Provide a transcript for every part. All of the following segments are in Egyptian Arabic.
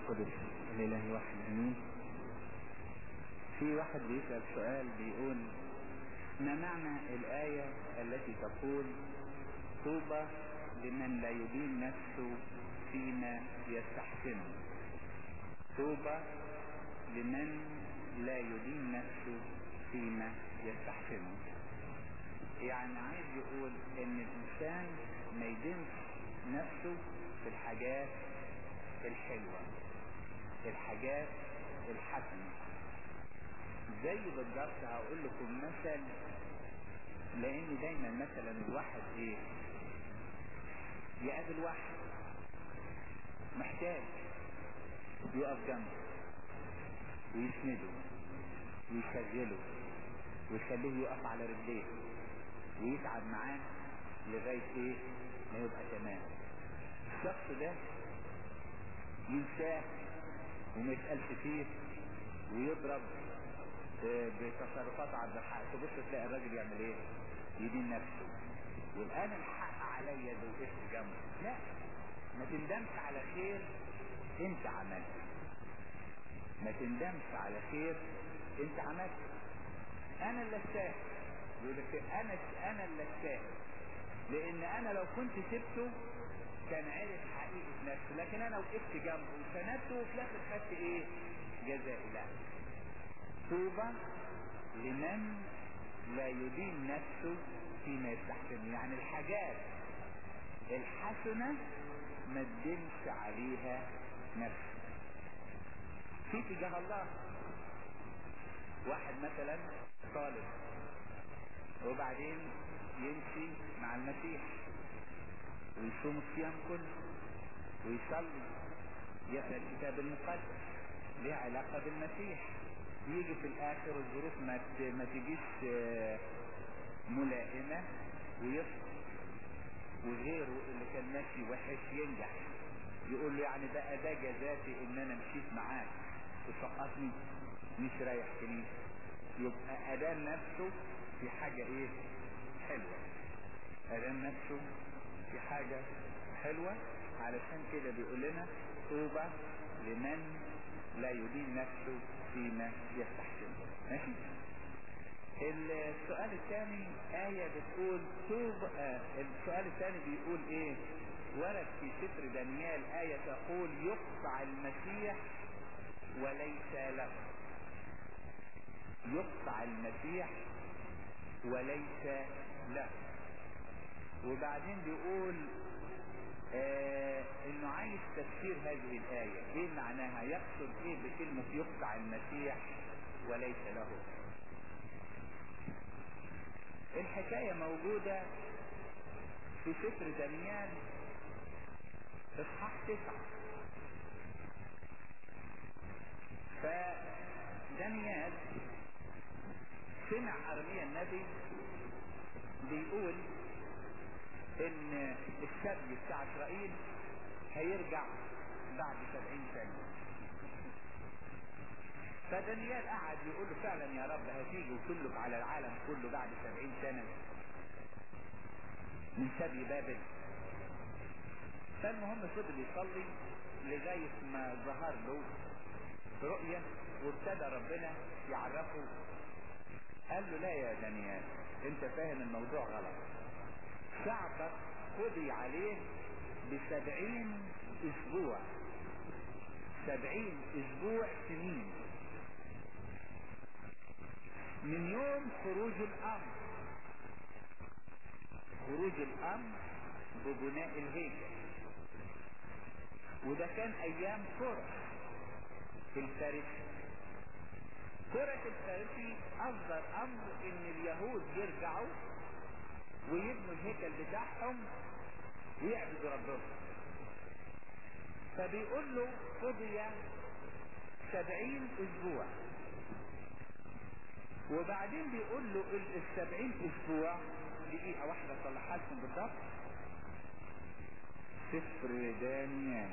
القدس الإله الواحد أمين في واحد بيسأل سؤال بيقول ما معنى الآية التي تقول طوبى لمن لا يدين نفسه فيما يستحسنه طوبى لمن لا يدين نفسه فيما يستحسنه يعني عايز يقول ان الانسان ما يدينش نفسه في الحاجات الحلوة الحاجات الحسنة زي بالضبط هقول لكم مثل لان دايما مثلا الواحد ايه يقابل واحد محتاج يقف جنبه ويسنده ويشغله ويخليه يقف على رجليه ويتعب معاه لغاية ايه ما يبقى تمام الشخص ده ينساه وما يسألش فيه ويضرب بتصرفات عبد الحق تبص تلاقي الراجل يعمل ايه يدين نفسه والان الحق عليا لو وقفت جنبه لا ما تندمش على خير انت عملته ما تندمش على خير انت عملته انا اللي استاهل يقول لك انا انا اللي استاهل لان انا لو كنت سبته كان عرف حقيقة نفسه لكن انا وقفت جنبه وسندته وفي الاخر خدت ايه جزائي لا طوبى لمن لا يدين نفسه فيما يستحسن يعني الحاجات الحسنة ما تدينش عليها نفسه في تجاه الله واحد مثلا طالب وبعدين يمشي مع المسيح ويصوم الصيام كله ويصلي يقرا الكتاب المقدس ليه علاقة بالمسيح يجي في الاخر الظروف ما ما تجيش ملائمة ويسقط وغيره اللي كان ماشي وحش ينجح يقول له يعني ده ده جزاتي ان انا مشيت معاك تسقطني مش رايح كنيسة يبقى ادان نفسه في حاجة ايه حلوة ادان نفسه في حاجة حلوة علشان كده بيقول لنا طوبى لمن لا يدين نفسه فيما يستحسن ماشي السؤال الثاني آية بتقول توب آه السؤال الثاني بيقول ايه ورد في سفر دانيال آية تقول يقطع المسيح وليس له يقطع المسيح وليس له وبعدين بيقول آه انه عايز تفسير هذه الآية ايه معناها يقصد ايه بكلمة يقطع المسيح وليس له الحكاية موجودة في سفر دانيال اصحاح تسعة فدانيال سمع ارميا النبي بيقول ان السبي بتاع اسرائيل هيرجع بعد سبعين سنة فدانيال قعد يقول له فعلا يا رب هتيجي وتملك على العالم كله بعد سبعين سنة من سبي بابل فالمهم فضل يصلي لغاية ما ظهر له رؤية وابتدى ربنا يعرفه قال له لا يا دانيال انت فاهم الموضوع غلط شعبك قضي عليه بسبعين اسبوع سبعين اسبوع سنين من يوم خروج الامر خروج الامر ببناء الهيكل وده كان ايام كرة في الفارس كرة الفارسي اصدر امر ان اليهود يرجعوا ويبنوا الهيكل بتاعهم ويعبدوا ربهم فبيقول له قضي سبعين اسبوع وبعدين بيقول له السبعين اسبوع دقيقة واحدة صلحها لكم بالضبط سفر دانيال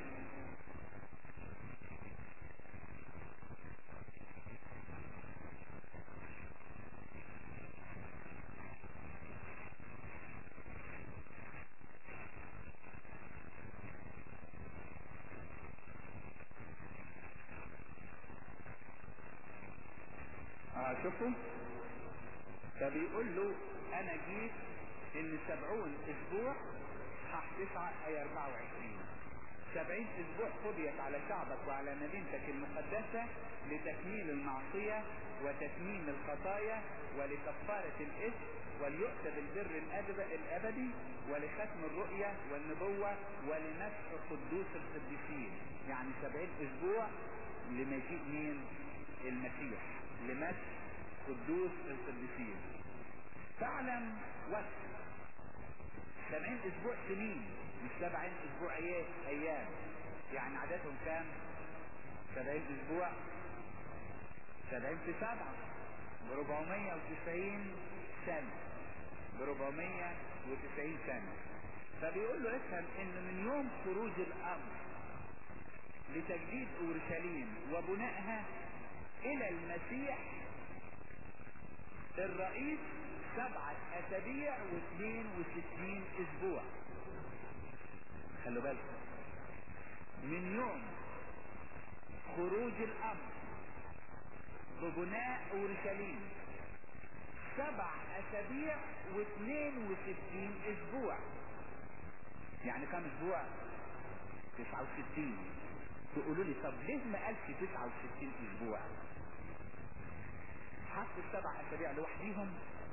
شوفوا فبيقول له انا جيت ان سبعون اسبوع صح تسعة اي اربعة وعشرين سبعين اسبوع قضيت على شعبك وعلى مدينتك المقدسة لتكميل المعصية وتتميم الخطايا ولكفارة الاثم وليؤتى بالبر الابدي ولختم الرؤية والنبوة ولمسح قدوس القديسين يعني سبعين اسبوع لمجيء مين المسيح لمسح قدوس القديسين فاعلم وقت سبعين اسبوع سنين مش سبعين اسبوع ايام يعني عددهم كام سبعين اسبوع سبعين في سبعة بربعمية وتسعين سنة بربعمية وتسعين سنة فبيقول له افهم ان من يوم خروج الامر لتجديد اورشليم وبنائها الى المسيح الرئيس سبعة اسابيع واثنين وستين اسبوع خلوا بالكم من يوم خروج الامر ببناء اورشليم سبع اسابيع واثنين وستين اسبوع يعني كم اسبوع تسعة وستين تقولوا لي طب ليه ما قالش تسعة وستين اسبوع حط السبع اسابيع لوحديهم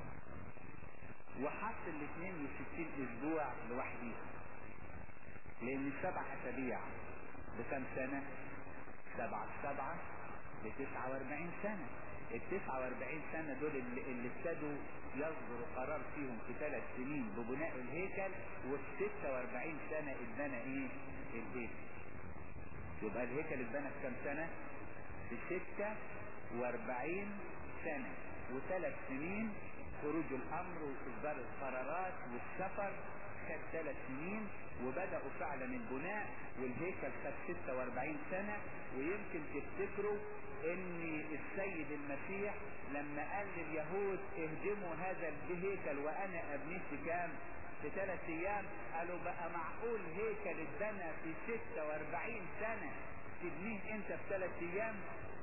وحط الاثنين وستين اسبوع لوحديهم لان السبع اسابيع بكم سنة سبعة سبعة لتسعة واربعين سنة التسعة واربعين سنة دول اللي, اللي ابتدوا يصدروا قرار فيهم في ثلاث سنين ببناء الهيكل وفي ستة واربعين سنة اتبنى ايه الهيكل يبقى الهيكل اتبنى في كم سنة في ستة واربعين سنة وثلاث سنين خروج الامر واصدار القرارات والسفر خد ثلاث سنين وبدأوا فعلا البناء والهيكل خد 46 سنة ويمكن تفتكروا ان السيد المسيح لما قال لليهود اهدموا هذا الهيكل وانا ابنيه في كام في ثلاث ايام قالوا بقى معقول هيكل اتبنى في 46 سنة تبنيه انت في ثلاث ايام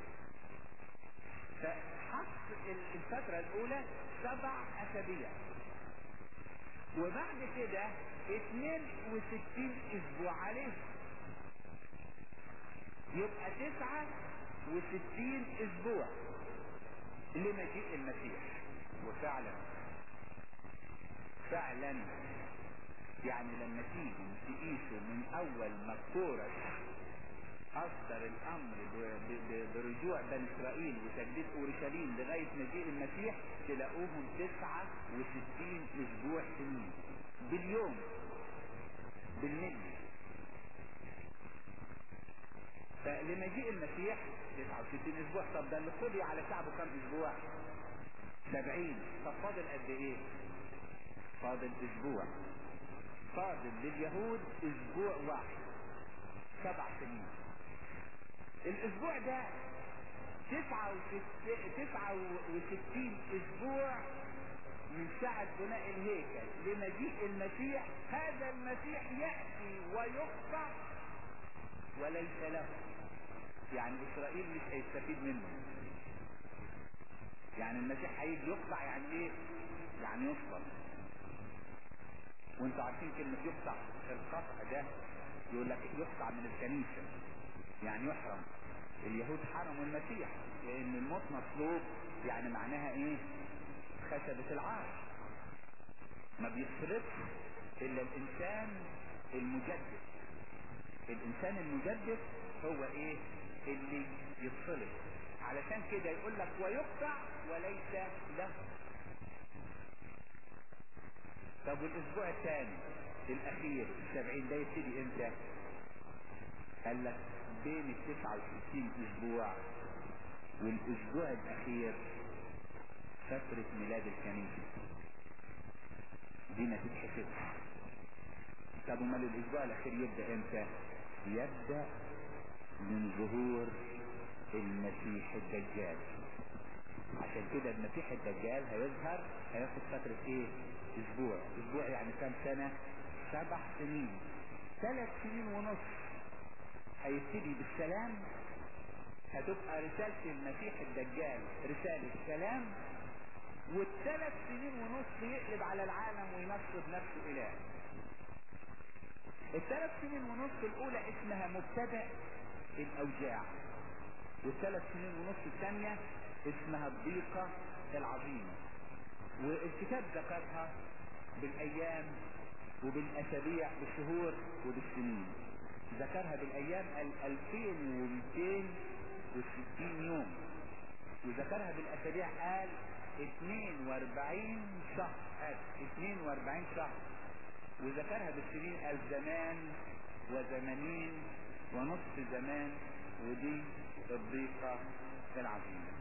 فحط الفترة الاولى سبع اسابيع وبعد كده 62 اسبوع عليه يبقى 69 اسبوع لمجيء المسيح وفعلا فعلا يعني لما تيجي تقيسوا من اول ما كورش اصدر الامر برجوع بني اسرائيل وتجديد اورشليم لغاية مجيء المسيح تلاقوهم 69 اسبوع سنين باليوم بالملي فلمجيء المسيح 69 اسبوع طب ده اللي قضي على شعبه كم اسبوع 70 طب فاضل قد ايه فاضل اسبوع فاضل لليهود اسبوع واحد سبع سنين الاسبوع ده تسعة وستين اسبوع من ساعة بناء الهيكل لمجيء المسيح هذا المسيح يأتي ويقطع وليس له يعني اسرائيل مش هيستفيد منه يعني المسيح هيجي يقطع يعني ايه يعني يصلب وانتوا عارفين كلمة يقطع القطع ده يقول لك يقطع من الكنيسة يعني يحرم اليهود حرموا المسيح لان الموت مطلوب يعني معناها ايه خشبة العار ما بيصرفش الا الانسان المجدد الانسان المجدد هو ايه اللي يتصلب علشان كده يقول لك ويقطع وليس له طب والاسبوع الثاني الاخير السبعين ده يبتدي امتى قال لك بين التسعة وستين اسبوع والاسبوع الاخير فترة ميلاد الكنيسة دي ما تتحسبش طب امال الاسبوع الاخير يبدأ امتى يبدأ من ظهور المسيح الدجال عشان كده المسيح الدجال هيظهر هياخد فترة ايه اسبوع اسبوع يعني كام سنة سبع سنين ثلاث سنين ونص هيبتدي بالسلام هتبقى رسالة المسيح الدجال رسالة سلام والثلاث سنين ونص يقلب على العالم وينصب نفسه اله الثلاث سنين ونص الاولى اسمها مبتدأ الاوجاع والثلاث سنين ونص الثانية اسمها الضيقة العظيمة والكتاب ذكرها بالايام وبالاسابيع بالشهور وبالسنين ذكرها بالايام ال 2260 يوم وذكرها بالاسابيع قال 42 شهر قال 42 شهر وذكرها بالسنين قال زمان وزمانين ونصف زمان ودي الضيقة العظيمة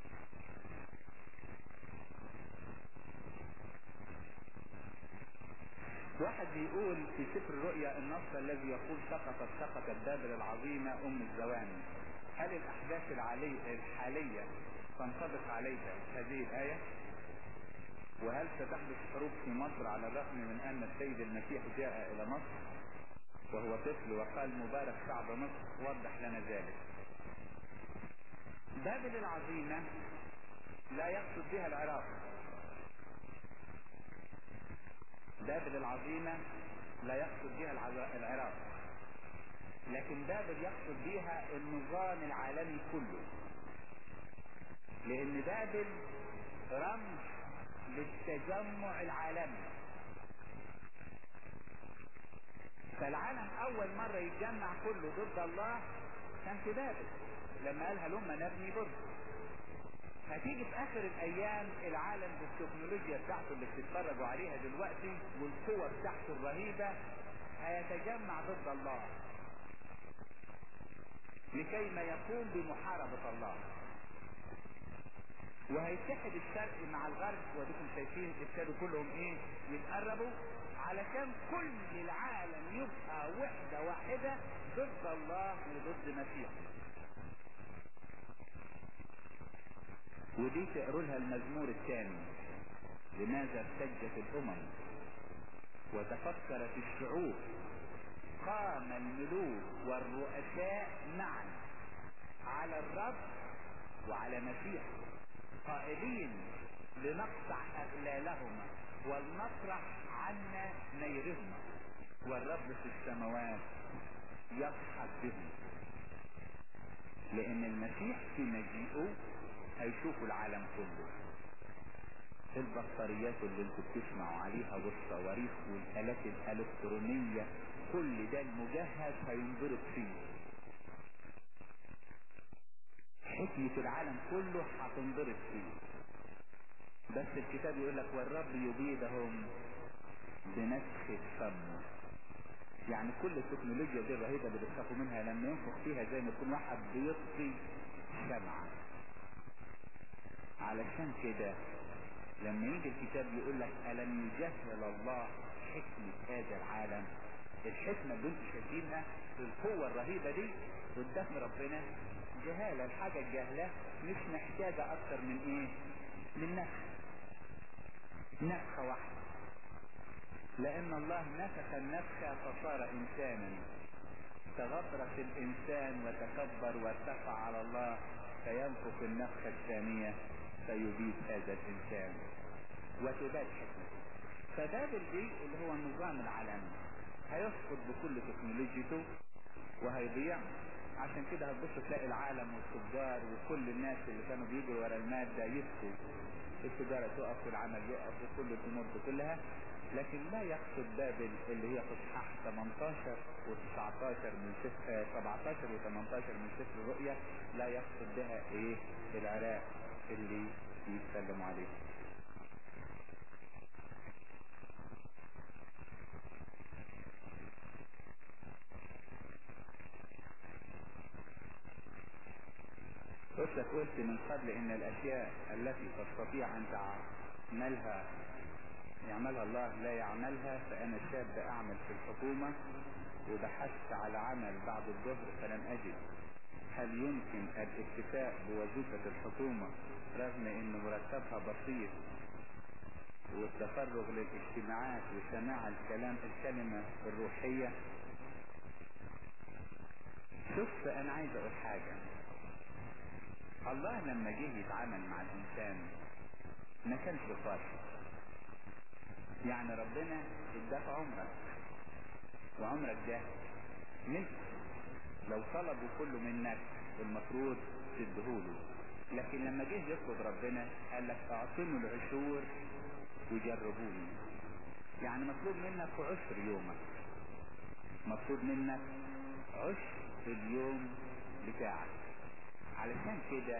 واحد بيقول في سفر الرؤيا النص الذي يقول سقطت سقطت بابل العظيمة ام الزواني هل الاحداث العالي الحالية تنطبق عليها هذه الاية وهل ستحدث حروب في مصر على الرغم من ان السيد المسيح جاء الى مصر وهو طفل وقال مبارك شعب مصر وضح لنا ذلك بابل العظيمة لا يقصد بها العراق بابل العظيمة لا يقصد بها العراق لكن بابل يقصد بها النظام العالمي كله لان بابل رمز للتجمع العالمي فالعالم اول مرة يتجمع كله ضد الله كان في بابل لما قال هلما نبني برج هتيجي في اخر الايام العالم بالتكنولوجيا بتاعته اللي بتتفرجوا عليها دلوقتي والقوة بتاعته الرهيبة هيتجمع ضد الله لكي ما يقوم بمحاربة الله وهيتحد الشرق مع الغرب وديكم شايفين ابتدوا كلهم ايه يتقربوا علشان كل العالم يبقى وحدة واحدة ضد الله وضد مسيحه ودي تقروا لها المزمور الثاني لماذا ارتجت الامم وتفكرت الشعوب قام الملوك والرؤساء معا على الرب وعلى مسيح قائلين لنقطع اغلالهما ولنطرح عنا نيرهما والرب في السماوات يضحك بهم لان المسيح في مجيئه هيشوفوا العالم كله البطاريات اللي انتوا بتسمعوا عليها والصواريخ والالات الالكترونية كل ده المجهز هينضرب فيه حكمة العالم كله هتنضرب فيه بس الكتاب يقول لك والرب يبيدهم بنفخ الفم يعني كل التكنولوجيا دي الرهيبة اللي بتخافوا منها لما ينفخ فيها زي ما يكون واحد بيطفي شمعة علشان كده لما يجي الكتاب يقول لك ألم يجهل الله حكمة هذا العالم الحكمة اللي انتوا شايفينها القوة الرهيبة دي قدام ربنا جهالة الحاجة الجاهلة مش محتاجة أكتر من إيه؟ من نفخ نفخة واحدة لأن الله نفخ النفخة فصار إنسانا تغطرس الإنسان وتكبر وارتفع على الله فينفخ النفخة الثانية فيبيد هذا الإنسان وتباد حكمته فبابل دي اللي هو النظام العالمي هيسقط بكل تكنولوجيته وهيضيع عشان كده هتبص تلاقي العالم والتجار وكل الناس اللي كانوا بيجوا ورا المادة يبكوا التجارة تقف والعمل يقف وكل الأمور دي كلها لكن لا يقصد بابل اللي هي في اصحاح 18 و19 من سفر 17 و18 من سفر الرؤيا لا يقصد بها ايه العراق اللي بيتكلموا عليه قلت قلت من قبل ان الاشياء التي تستطيع ان تعملها يعملها الله لا يعملها فانا شاب اعمل في الحكومة وبحثت على عمل بعد الظهر فلم اجد هل يمكن الاكتفاء بوظيفة الحكومة رغم ان مرتبها بسيط والتفرغ للاجتماعات وسماع الكلام الكلمة الروحية شوف انا عايز اقول حاجة الله لما جه يتعامل مع الانسان ما كانش فاضي يعني ربنا اداك عمرك وعمرك ده ملك لو طلبوا كله منك المفروض تديهوله لكن لما جه يطلب ربنا قال لك اعطنوا العشور وجربوني يعني مطلوب منك عشر يومك مطلوب منك عشر اليوم بتاعك علشان كده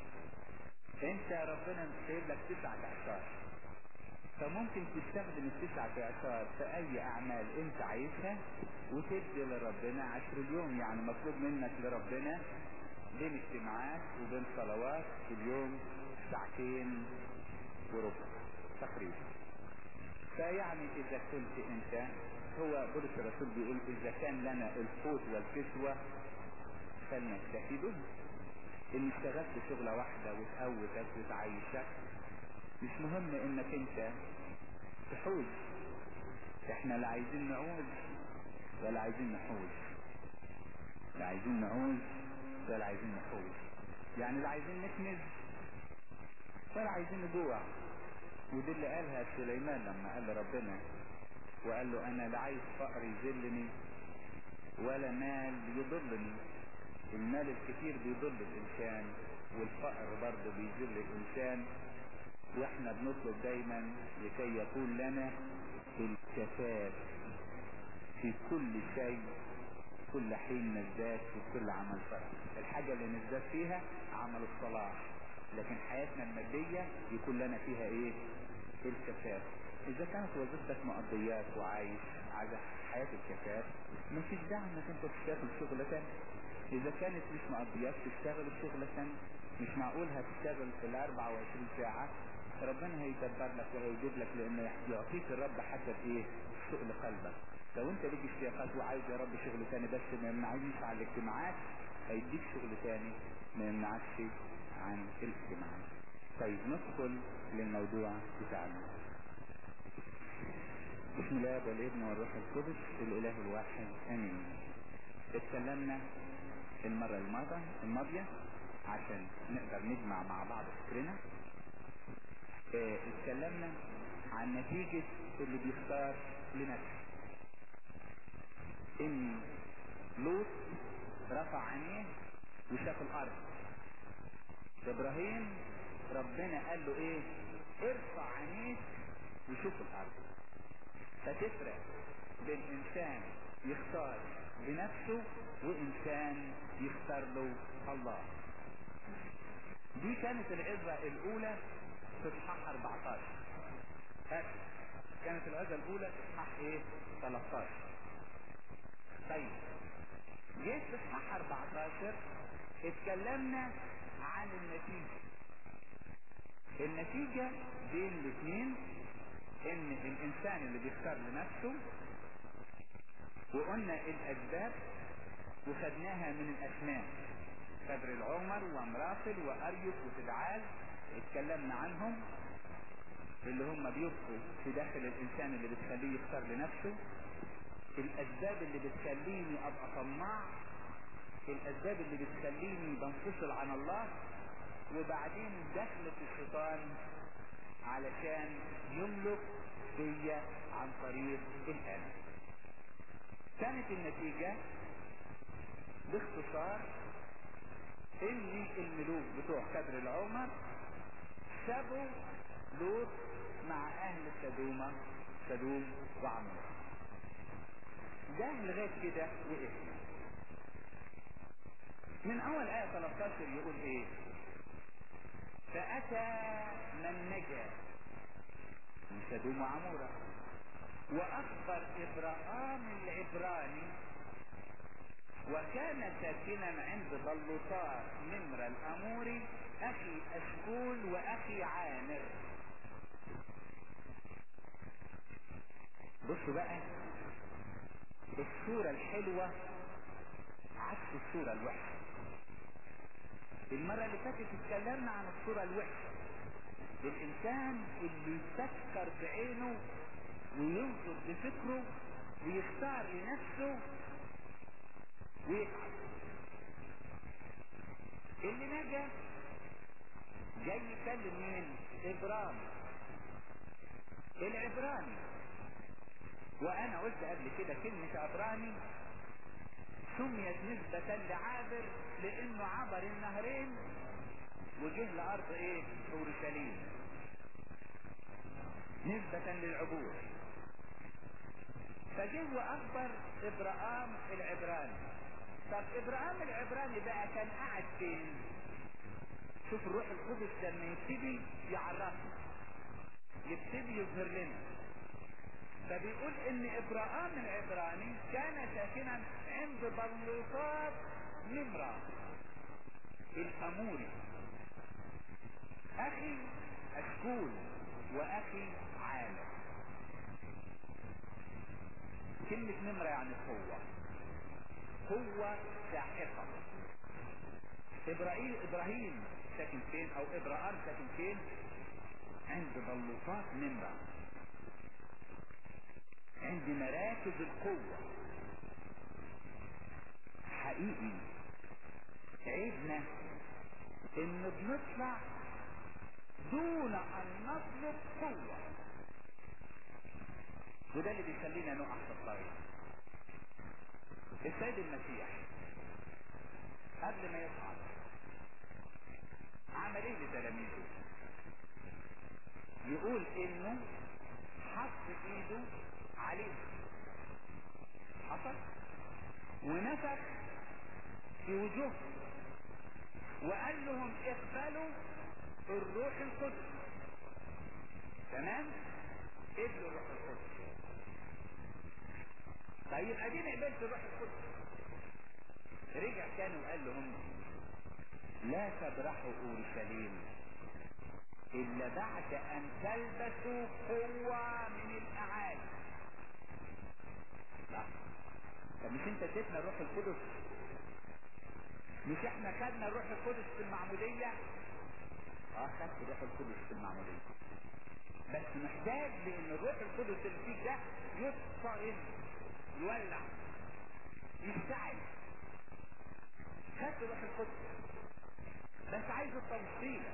انت ربنا سايب لك تسعة اعشار فممكن تستخدم التسعة اعشار في اي اعمال انت عايزها وتدي لربنا عشر اليوم يعني مطلوب منك لربنا بين اجتماعات وبين صلوات في اليوم ساعتين وربع تقريبا فيعني اذا كنت انت هو بولس الرسول بيقول اذا كان لنا القوت والكسوة فلنكتفي به ان اشتغلت شغلة واحدة وتقوتك وتعيشك مش مهم انك انت تحوز احنا لا عايزين نعوز ولا عايزين نحوز لا عايزين نعوز ولا عايزين نحوز يعني لا عايزين نكنز ولا عايزين نجوع ودي اللي قالها سليمان لما قال لربنا وقال له انا لا عايز فقر يذلني ولا مال يضلني المال الكتير بيضل الانسان والفقر برضه بيذل الانسان واحنا بنطلب دايما لكي يكون لنا الكفاف في كل شيء كل حين نزداد في كل عمل صالح الحاجة اللي نزداد فيها عمل الصلاح لكن حياتنا المادية يكون لنا فيها ايه الكفاف اذا كانت وظيفتك مقضيات وعايش على حياة الكفاف مفيش داعي انك انت تشتغل شغلة تانية اذا كانت مش مقضيات تشتغل الشغلة تانية مش معقول هتشتغل في ال 24 ساعة ربنا هيدبر لك وهيجيب لك لان يعطيك الرب حسب ايه شغل قلبك لو انت ليك اشتياقات وعايز يا رب شغل تاني بس ما يمنعنيش عن الاجتماعات هيديك شغل تاني ما يمنعكش عن الاجتماعات طيب ندخل للموضوع بتاعنا بسم الله والابن والروح القدس الاله الواحد امين اتكلمنا المرة الماضية الماضية عشان نقدر نجمع مع بعض فكرنا اه اتكلمنا عن نتيجة اللي بيختار لنفسه ان لوط رفع عينيه وشاف الارض ابراهيم ربنا قال له ايه ارفع عينيك وشوف الارض فتفرق بين انسان يختار بنفسه وانسان يختار له الله دي كانت العظة الاولى في اصحاح 14 فاكر كانت العظة الاولى في اصحاح ايه 13 طيب جيت في اصحاح 14 اتكلمنا عن النتيجة النتيجة بين الاثنين ان الانسان اللي بيختار لنفسه وقلنا الاسباب وخدناها من الاسماء كدر العمر ومرافل واريوس وتدعال اتكلمنا عنهم اللي هم بيبقوا في داخل الانسان اللي بتخليه يختار لنفسه الاسباب اللي بتخليني ابقى طماع الاسباب اللي بتخليني بنفصل عن الله وبعدين دخلت الشيطان علشان يملك بيا عن طريق الآلة كانت النتيجة باختصار ان الملوك بتوع كدر العمر سابوا لوط مع اهل سدومة سدوم وعمور ده لغاية كده وقفنا من اول ايه 13 يقول ايه فاتى من نجا من سدوم وعمورة واخبر ابراهام العبراني وكان ساكنا عند بلوطار نمر الاموري اخي اشكول واخي عامر بصوا بقى الصورة الحلوة عكس الصورة الوحشة المرة اللي فاتت اتكلمنا عن الصورة الوحشة الانسان اللي يفكر بعينه وينظر بفكره ويختار لنفسه ويتعب اللي نجا جاي يكلم مين ابرام العبراني وانا قلت قبل كده كلمة عبراني سميت نسبة لعابر لانه عبر النهرين وجه لارض ايه اورشليم نسبة للعبور فجه واخبر ابراهام العبراني طب ابراهام العبراني بقى كان قاعد فين شوف الروح القدس لما يبتدي يعرفنا يبتدي يظهر لنا فبيقول ان ابراهام العبراني كان ساكنا عند بلوطات نمرة الاموري اخي اشكول واخي عامر كلمة نمرة يعني قوة قوة ساحقة ابراهيم ابراهيم ساكن فين او ابراهام ساكن فين عند بلوطات نمرة عند مراكز القوة حقيقي عيبنا ان بنطلع دون ان نطلب قوة وده اللي بيخلينا نقع في الطريق السيد المسيح قبل ما يصعد عمل ايه لتلاميذه يقول انه حط ايده عليه حصل ونفخ في وجوههم وقال لهم اقبلوا الروح القدس تمام قبلوا الروح القدس طيب ادينا قبلت الروح القدس رجع تاني وقال لهم لا تبرحوا اورشليم الا بعد ان تلبسوا قوة من الاعالي لا طب مش انت اديتنا الروح القدس مش احنا خدنا الروح القدس في المعمودية اه خدت الروح القدس في المعمودية بس محتاج لان الروح القدس اللي فيك ده يطفئ يولع يشتعل خدت الروح القدس بس عايز التوصيلة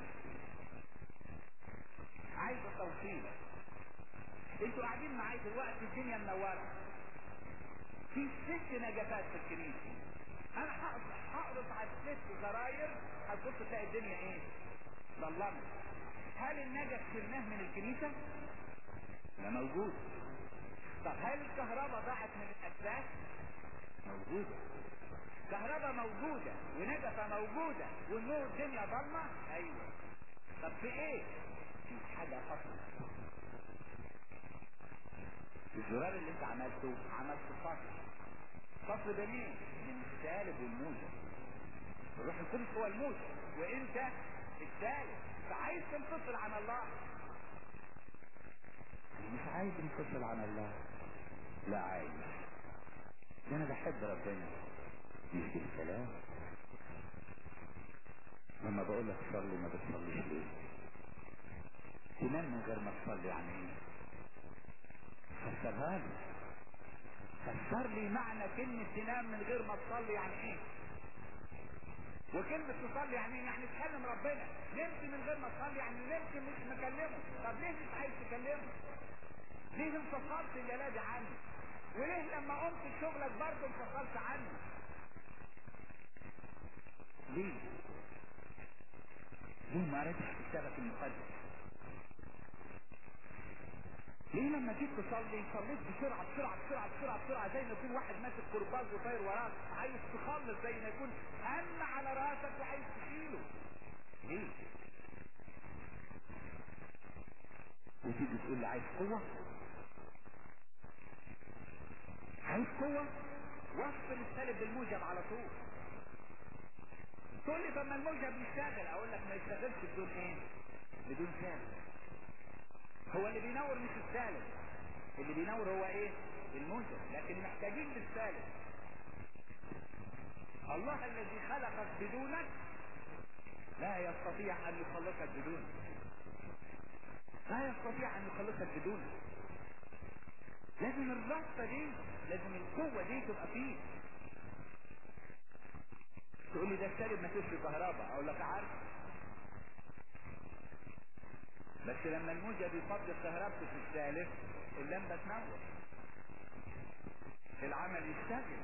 عايز التوصيلة انتوا قاعدين معايا دلوقتي الدنيا منورة في ست نجفات في الكنيسة انا هقرص على الست زراير هتبص تلاقي الدنيا ايه ظلمت هل النجف شلناه من الكنيسة لا موجود طب هل الكهرباء ضاعت من الاساس موجودة كهرباء موجودة ونجفة موجودة والنور الدنيا ضلمة ايوه طب في ايه في حاجة فصل الزرار اللي انت عملته عملته فصل فصل ده مين من السالب والموجب الروح القدس هو الموجب وانت السالب فعايز تنفصل عن الله مش عايز انفصل عن الله لا عايز ده انا بحب ربنا مش بالكلام لما بقول لك صلي ما بتصليش ليه تنام من غير ما تصلي يعني ايه فسرها لي فسر لي معنى كلمة تنام من غير ما تصلي يعني ايه وكلمة تصلي يعني ايه يعني تكلم ربنا نمت من غير ما تصلي يعني نمت مش مكلمه طب ليه مش عايز تكلمه ليه انفصلت الليلة دي عنه وليه لما قمت شغلك برضه انفصلت عنه ليه ليه ما قريتش كتابك المقدس ليه لما جيت تصلي صليت بسرعة بسرعة بسرعة بسرعة بسرعة زي ما يكون واحد ماسك كرباج وطاير وراك عايز تخلص زي ما يكون هم على راسك وعايز تشيله ليه وتيجي تقول لي عايز قوة عايز قوة وصل السالب بالموجب على طول تقول لي طب ما الموجب يشتغل اقول لك ما يشتغلش بدون ايه بدون سالب هو اللي بينور مش السالب اللي بينور هو ايه الموجب لكن محتاجين للسالب الله الذي خلقك بدونك لا يستطيع ان يخلقك بدونك لا يستطيع ان يخلقك بدونك لازم الرابطة دي لازم القوة دي تبقى فيه تقول لي ده السالب ما فيش كهرباء اقول لك عارف بس لما الموجب يفضل كهربته في الثالث اللمبة تنور العمل يشتغل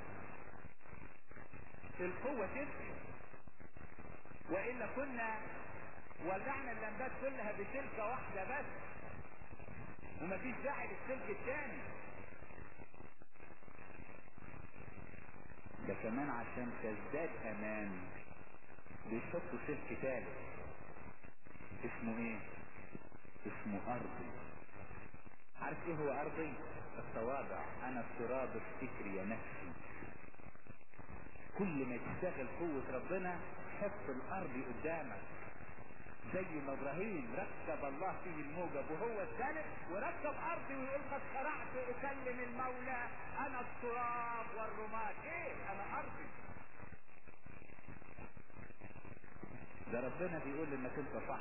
القوة تفرق وإلا كنا ولعنا اللمبات كلها بسلكة واحدة بس ومفيش داعي للسلك الثاني ده كمان عشان تزداد امان بيحطوا سلك ثالث اسمه ايه اسمه ارضي عارف ايه هو ارضي التواضع انا التراب الفكر يا نفسي كل ما تشتغل قوة ربنا حط الارض قدامك زي ما ابراهيم ركب الله فيه الموجب وهو الثالث وركب ارضي ويقول قد شرعت اكلم المولى انا التراب والرماد ايه انا ارضي ده ربنا بيقول انك انت صح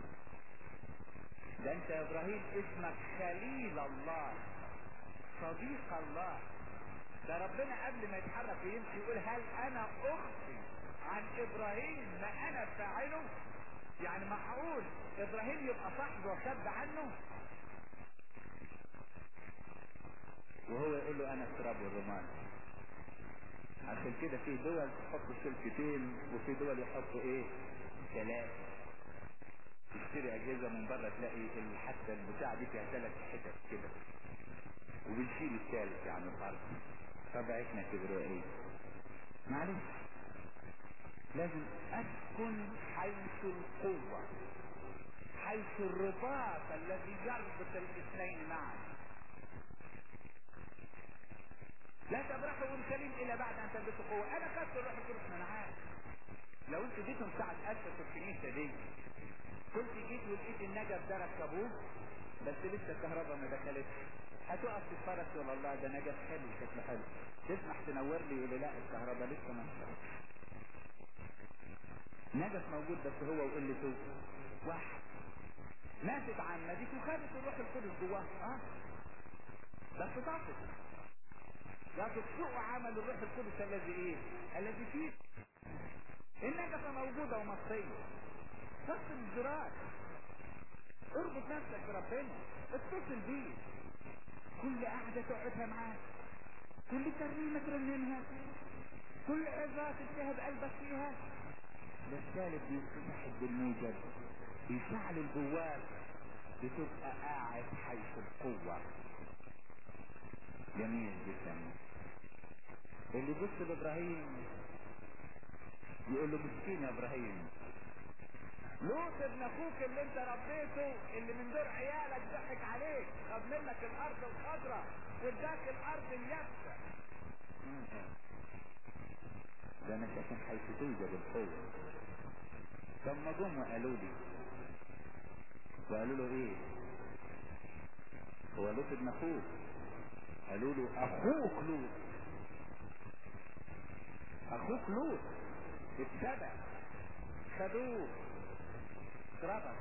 ده انت يا ابراهيم اسمك خليل الله صديق الله ده ربنا قبل ما يتحرك ويمشي يقول هل انا اخفي عن ابراهيم ما انا فاعله يعني معقول ابراهيم يبقى صاحبه وشاب عنه وهو يقول له انا التراب والرماد عشان كده في دول تحط سلكتين وفي دول يحطوا ايه ثلاثة تشتري اجهزة من بره تلاقي حتى البتاع دي فيها ثلاث حتت كده وبنشيل الثالث يعني الارض طبيعتنا كبريائية معلش لازم اسكن حيث القوة حيث الرباط الذي يربط الاثنين معا لا تبرحوا اورشليم الا بعد ان تلبسوا قوة انا خدت الروح القدس من عارف لو انت جيتم ساعة اسس الكنيسة دي كنت جيت ولقيت النجف ده ركبوه بس لسه الكهرباء ما دخلتش هتقف تتفرج تقول الله ده نجف حلو شكله حلو تسمح تنور لي يقول لي لا الكهرباء لسه ما دخلتش نجف موجود بس هو وقلته واحد ماتت عمدت وخدت الروح القدس جواه اه بس طاقت لا تطفئوا عمل الروح القدس الذي ايه الذي فيه النجفة موجودة ومصية فصل الزراعة اربط نفسك بربنا اتصل بيه كل قعدة تقعدها معاه كل ترنيمة ترنمها كل عظة تجتهد قلبك فيها ده الثالث بيتفتح بالموجب يشعل الجوال بتبقى قاعد حيث القوة جميل جدا اللي بص لابراهيم يقول له مسكين يا ابراهيم لوط ابن اخوك اللي انت ربيته اللي من دور عيالك ضحك عليك خد منك الارض الخضراء واداك الارض اليابسه ده انا ساكن حيث توجد القوه ثم جم وقالوا لي وقالوا له ايه هو لوط ابن اخوك قالوا له اخوك لوط اخوك لوط اتسبع خدوه اتربط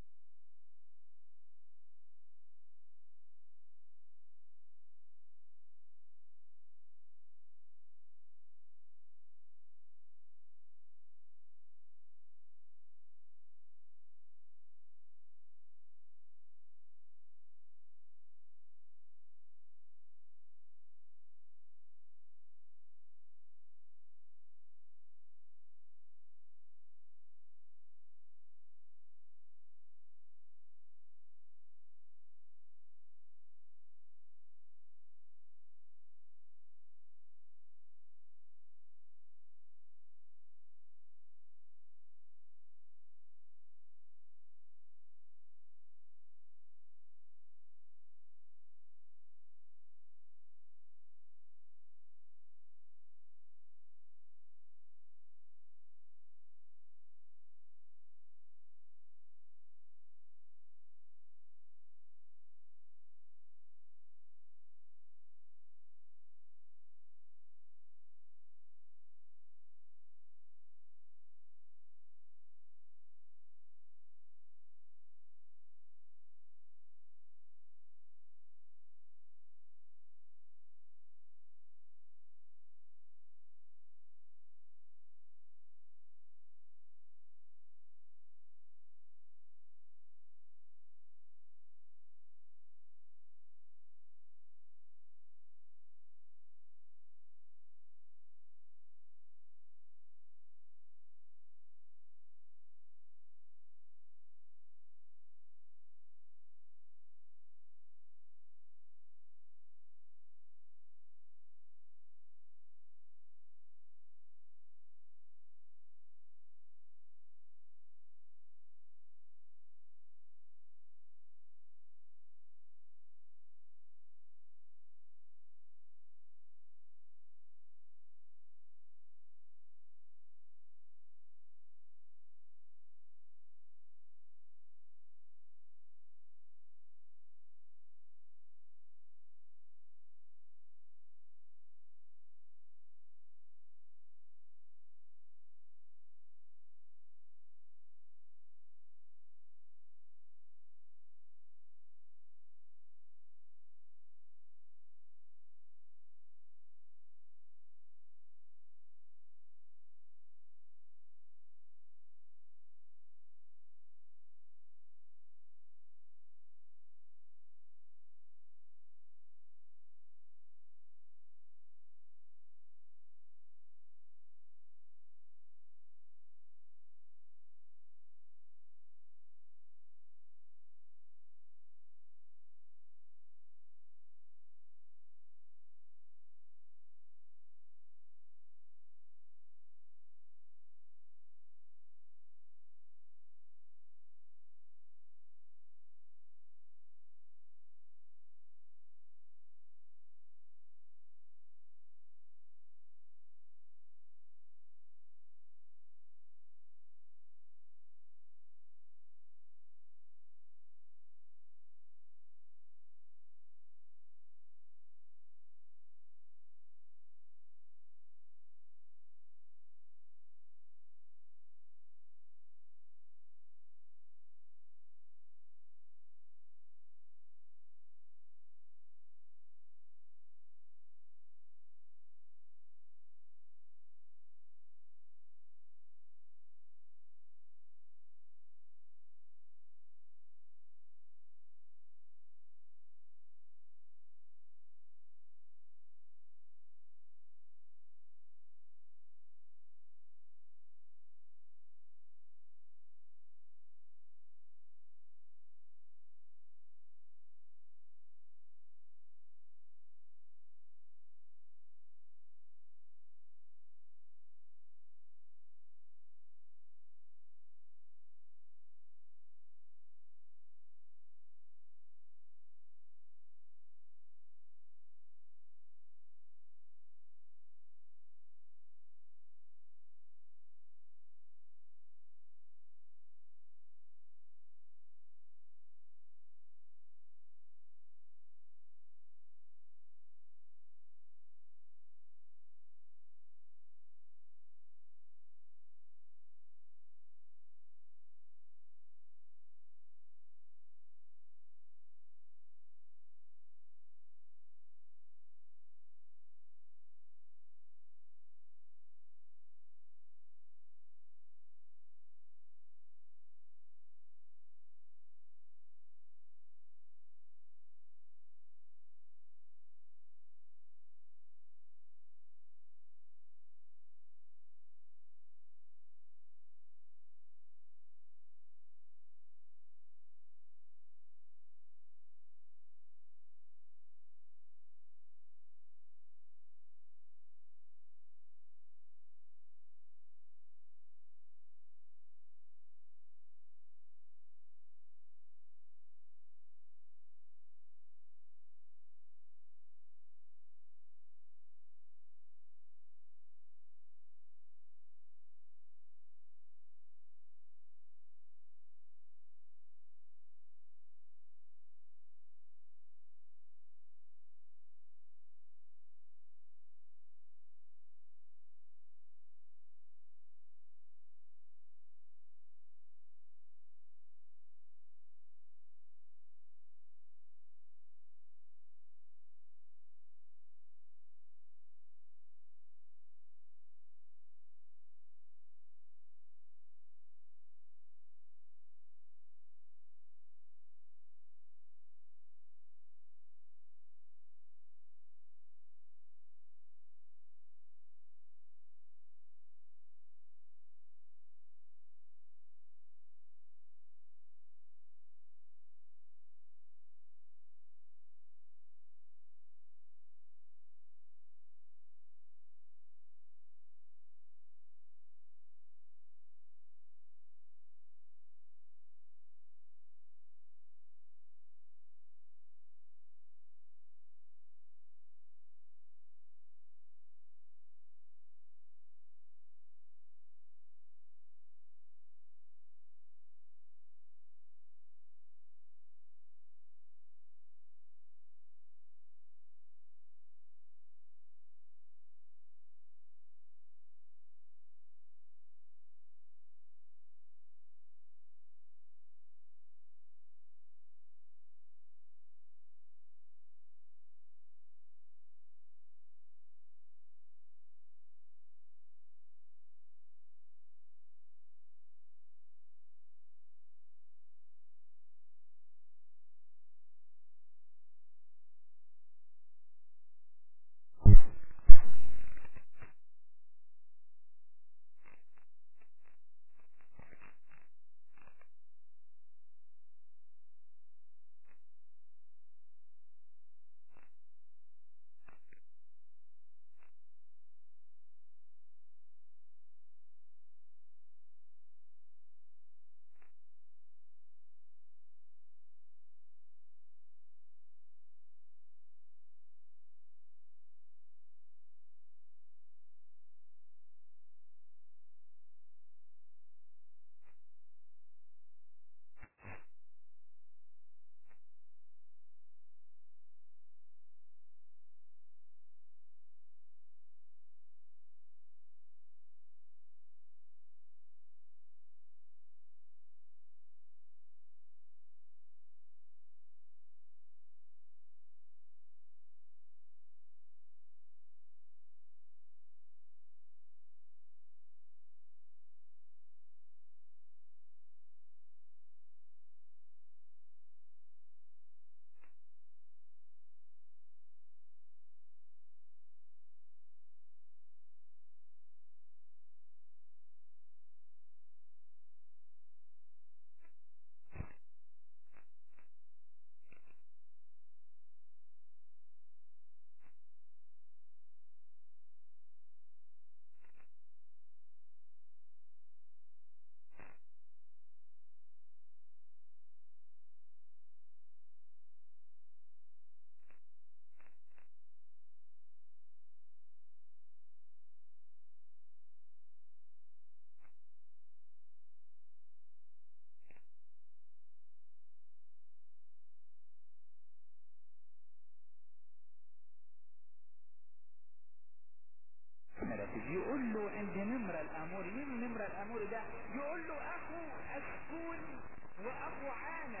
له اخو اشكول واخو عامر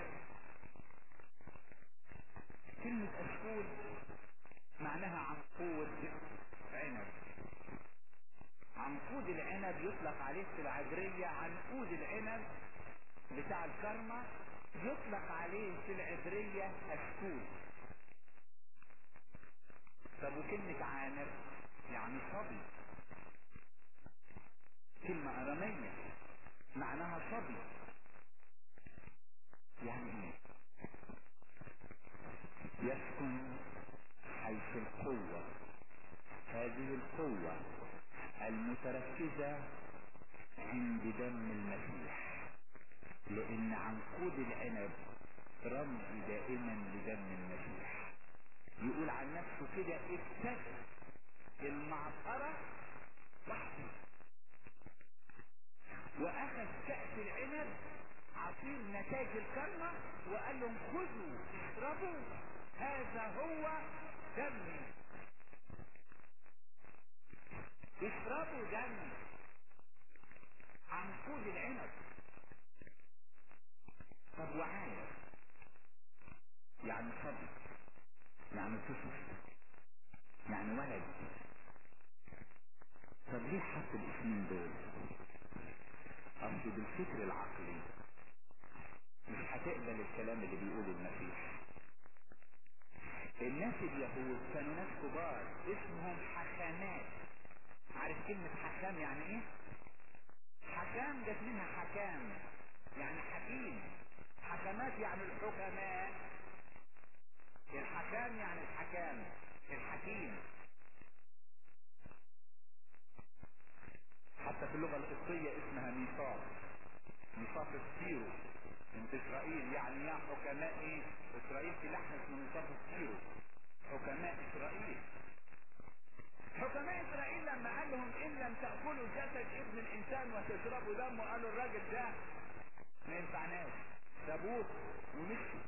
كلمة اشكول معناها عنقود عنب عنقود العنب يطلق عليه في العبرية عنقود العنب بتاع الكرمة يطلق عليه في العبرية اشكول طب وكلمة عامر يعني صبي كلمة ارامية معناها صبي يعني ايه يسكن حيث القوة هذه القوة المتركزة عند دم المسيح لان عنقود العنب رمز دائما لدم المسيح يقول عن نفسه كده ابتدى المعصرة وحده واخذ كأس العنب عصير نتاج الكرمة وقال لهم خذوا اشربوا هذا هو دمي اشربوا دمي عنقود العنب طب وعاية يعني صبي يعني طفل يعني ولد طب ليه حط الاسمين دول اصل بالفكر العقلي مش هتقبل الكلام اللي بيقوله المسيح الناس اليهود كانوا ناس كبار اسمهم حكامات عارف كلمة حكام يعني ايه حكام جت منها حكام يعني حكيم حكمات يعني الحكماء الحكام يعني الحكام الحكيم حتى في اللغة القبطية اسمها ميثاق ميثاق السيرو من اسرائيل يعني يا حكماء ايه اسرائيل في لحن اسمه ميثاق السيرو حكماء اسرائيل حكماء اسرائيل لما قال لهم ان لم تأكلوا جسد ابن الانسان وتشربوا دمه قالوا الراجل ده ما ينفعناش سابوه ومشوا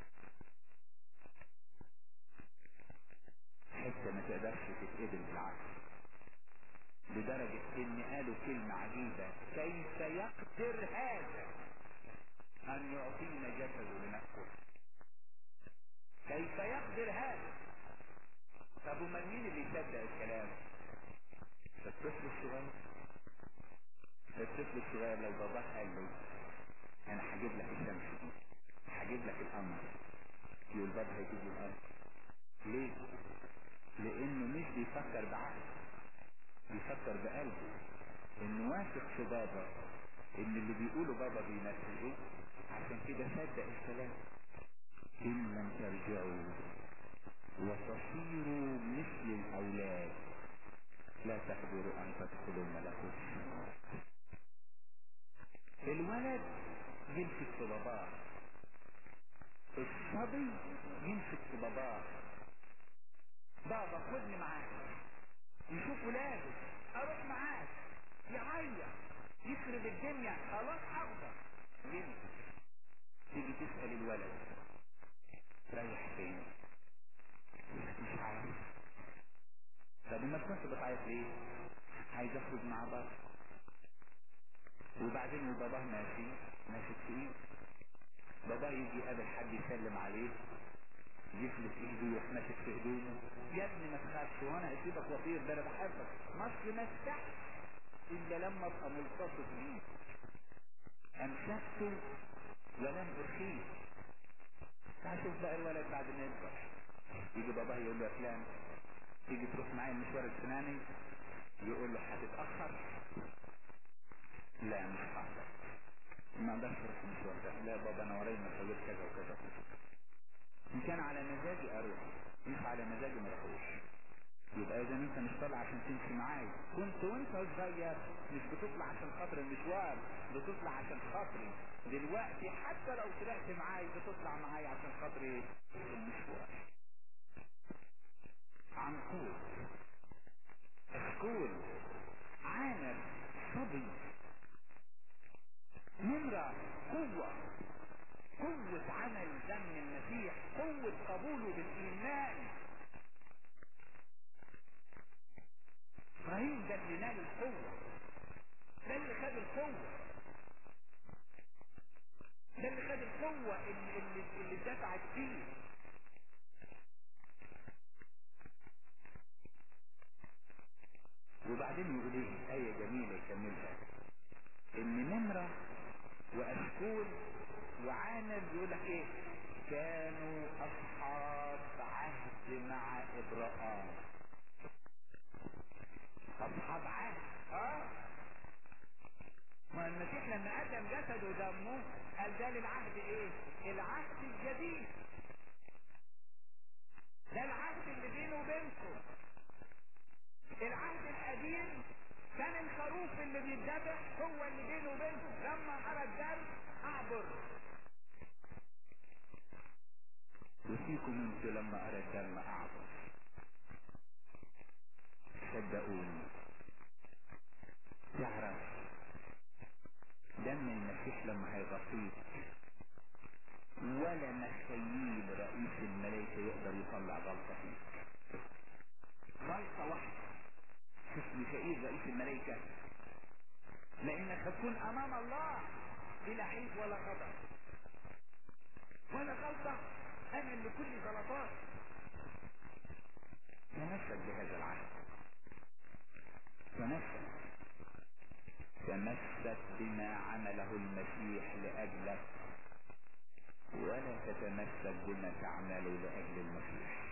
حتى ما تقدرش تتقبل بالعكس لدرجة ان قالوا كلمة عجيبة كيف يقدر هذا ان يعطينا جسده لنأكل كيف يقدر هذا طب امال مين اللي يصدق الكلام ده الطفل الصغير ده الطفل الصغير لو باباه قال له انا هجيب لك الشمس دي هجيب لك القمر يقول بابا هيجيب لي القمر ليه لانه مش بيفكر بعقله بيفكر بقلبه انه واثق في بابا ان اللي بيقوله بابا بينفذه عشان كده صدق الكلام ان لم ترجعوا وتصيروا مثل الاولاد لا تقدروا ان تدخلوا ملكوت السماوات الولد يمسك في باباه الصبي يمسك في باباه بابا خدني معاك يشوف ولاده اروح معاك يعيط يخرب الدنيا خلاص حافظه يمسك تيجي تسأل الولد رايح فين مش عارف طب ما كنت بتعيط ليه عايز اخرج مع بابا وبعدين وباباه ماشي ماشي في بابا يجي يقابل حد يسلم عليه يفلت ايده ويروح ماسك في هدومه يا ابني ما تخافش وانا اسيبك واطير ده انا بحبك مصر ما استحت الا لما ابقى ملتصق بيه امسكته ولم اخيه تعال شوف بقى الولد بعد ما يكبر يجي باباه يقول له يا فلان تيجي تروح معايا المشوار الفلاني يقول له هتتاخر لا مش هقدر ما اقدرش اروح المشوار ده لا بابا انا ورايا مشاوير كذا وكذا ان كان على مزاجي اروح مش على مزاجي ما اروحوش يبقى اذا انت مش طالع عشان تمشي معايا كنت وانت صغير مش بتطلع عشان خاطر المشوار بتطلع عشان خاطري دلوقتي حتى لو طلعت معايا بتطلع معايا عشان خاطري المشوار عنقود اسكول عامر صبي نمرة قوة قوة عمل دم المسيح قوة قبوله بالإيمان إبراهيم ده اللي نال القوة ده اللي خد القوة قاعد فيه وبعدين يقول ايه آية جميلة يكملها ان نمرة واشكول وعامر يقول لك ايه كانوا اصحاب عهد مع ابراهام اصحاب عهد اه ما المسيح لما قدم جسده ودمه قال ده للعهد ايه العهد الجديد ده العهد اللي بينه وبينكم العهد القديم كان الخروف اللي بيتذبح هو اللي بينه وبينكم لما ارى الدم اعبر وفيكم انتوا لما ارى الدم اعبر صدقوني تعرف دم المسيح لما هيغطيك ولا مخيل رئيس الملائكة يقدر يطلع غلطة فيك غلطة واحدة شوف ميكائيل رئيس الملائكة لانك هتكون امام الله بلا عيب ولا غضب ولا غلطة امن لكل غلطات تمسك بهذا العهد تمسك تمسك بما عمله المسيح لأجلك ولا تتمسك بما تعمل لأجل المسيح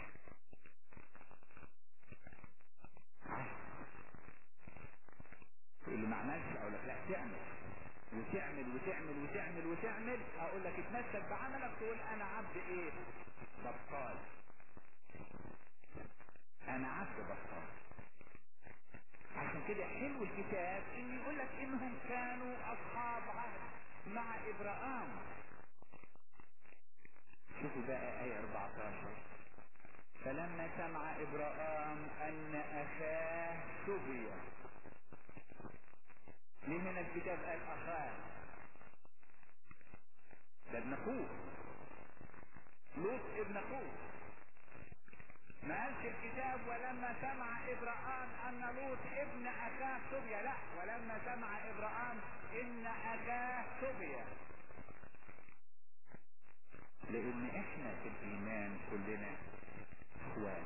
اللي ما عملش اقول لك لا تعمل وتعمل وتعمل وتعمل وتعمل اقول لك اتمسك بعملك تقول انا عبد ايه بطال انا عبد بطال عشان كده حلو الكتاب ان يقول لك انهم كانوا اصحاب عهد مع ابراهام شوفوا بقى ايه 14 فلما سمع ابراهام ان اخاه سبي ليه هنا الكتاب قال اخاه ده ابن اخوه لوط ابن اخوه ما قالش الكتاب ولما سمع ابراهام ان لوط ابن اخاه سبيا لا ولما سمع ابراهام ان اخاه سبيا لان احنا في الايمان كلنا اخوات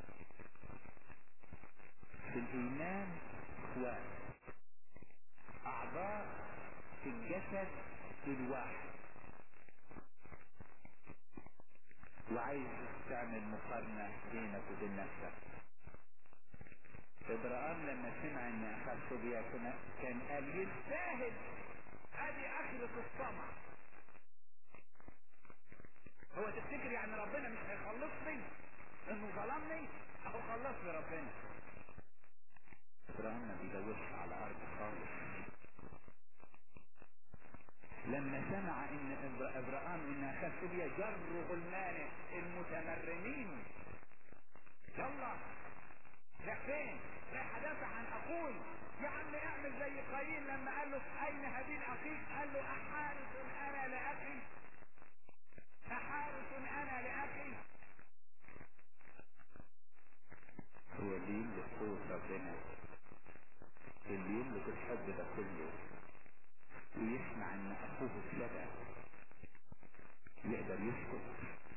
في الايمان اخوات اعضاء في الجسد الواحد وعايز تعمل مقارنة بينك وبين نفسك ابراهام لما سمع ان اخاه صبيا كان قال يستاهل ادي اخرة الطمع هو تفتكر يعني ربنا مش هيخلصني انه ظلمني اهو خلصني ربنا ابراهيم ما بيدورش على ارض خالص لما سمع ان ابراهام ان اخاه سوريا جر غلمانه المتمرنين يلا رايح فين؟ رايح ادافع عن اخوي يا عم اعمل زي قايين لما قال له اين هابيل اخيك؟ قال له احارس انا لاخي احارس انا لاخي هو اللي يملك قوة ربنا اللي يملك الحب ده كله ويسمع ان اخوه اتلدى يقدر يسكت